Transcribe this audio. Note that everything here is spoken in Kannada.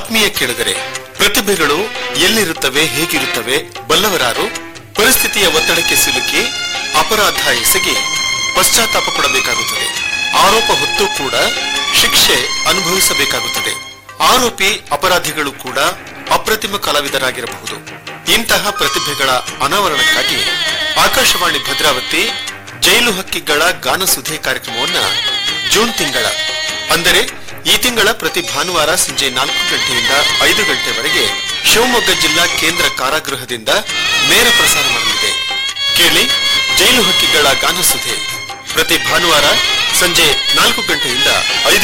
ಆತ್ಮೀಯ ಕೇಳಿದರೆ ಪ್ರತಿಭೆಗಳು ಎಲ್ಲಿರುತ್ತವೆ ಹೇಗಿರುತ್ತವೆ ಬಲ್ಲವರಾರು ಪರಿಸ್ಥಿತಿಯ ಒತ್ತಡಕ್ಕೆ ಸಿಲುಕಿ ಅಪರಾಧ ಎಸಗಿ ಪಶ್ಚಾತ್ತಾಪ ಪಡಬೇಕಾಗುತ್ತದೆ ಆರೋಪ ಹೊತ್ತು ಕೂಡ ಶಿಕ್ಷೆ ಅನುಭವಿಸಬೇಕಾಗುತ್ತದೆ ಆರೋಪಿ ಅಪರಾಧಿಗಳು ಕೂಡ ಅಪ್ರತಿಮ ಕಲಾವಿದರಾಗಿರಬಹುದು ಇಂತಹ ಪ್ರತಿಭೆಗಳ ಅನಾವರಣಕ್ಕಾಗಿ ಆಕಾಶವಾಣಿ ಭದ್ರಾವತಿ ಜೈಲು ಹಕ್ಕಿಗಳ ಗಾನಸುಧೆ ಕಾರ್ಯಕ್ರಮವನ್ನ ಜೂನ್ ತಿಂಗಳ ಅಂದರೆ ಈ ತಿಂಗಳ ಪ್ರತಿ ಭಾನುವಾರ ಸಂಜೆ ನಾಲ್ಕು ಗಂಟೆಯಿಂದ ಐದು ಗಂಟೆವರೆಗೆ ಶಿವಮೊಗ್ಗ ಜಿಲ್ಲಾ ಕೇಂದ್ರ ಕಾರಾಗೃಹದಿಂದ ನೇರ ಪ್ರಸಾರ ಮಾಡಲಿದೆ ಕೇಳಿ ಜೈಲು ಹಕ್ಕಿಗಳ ಗಾನಸುಧೆ ಪ್ರತಿ ಭಾನುವಾರ ಸಂಜೆ ನಾಲ್ಕು ಗಂಟೆಯಿಂದ ಐದು